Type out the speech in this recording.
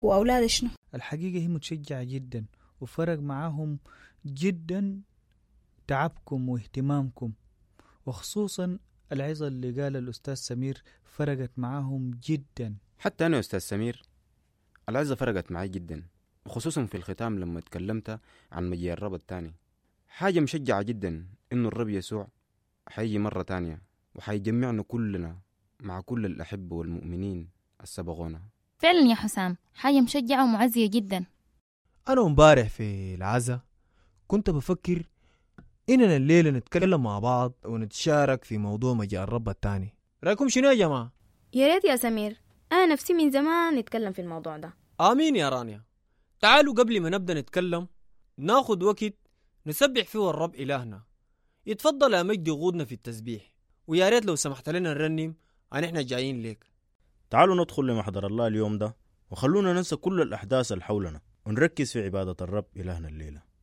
وأولاد شنو الحقيقة هي متشجعة جدا وفرق معاهم جدا تعبكم واهتمامكم وخصوصا العظة اللي قال الأستاذ سمير فرقت معاهم جدا حتى أنا يا أستاذ سمير العزة فرقت معي جدا وخصوصا في الختام لما تكلمت عن مجيء الرب التاني حاجة مشجعة جدا إنه الرب يسوع حيجي مرة تانية وحيجمعنا كلنا مع كل الأحبة والمؤمنين السبقونا فعلا يا حسام حاجة مشجعة ومعزية جدا أنا امبارح في العزا كنت بفكر إننا الليلة نتكلم مع بعض ونتشارك في موضوع مجيء الرب التاني رأيكم شنو يا جماعة؟ يا ريت يا سمير أنا نفسي من زمان نتكلم في الموضوع ده آمين يا رانيا تعالوا قبل ما نبدأ نتكلم ناخد وقت نسبح فيه الرب إلهنا يتفضل يا مجدي يغودنا في التسبيح ويا ريت لو سمحت لنا نرنم أن إحنا جايين ليك تعالوا ندخل لمحضر الله اليوم ده وخلونا ننسى كل الأحداث اللي حولنا ونركز في عبادة الرب إلهنا الليلة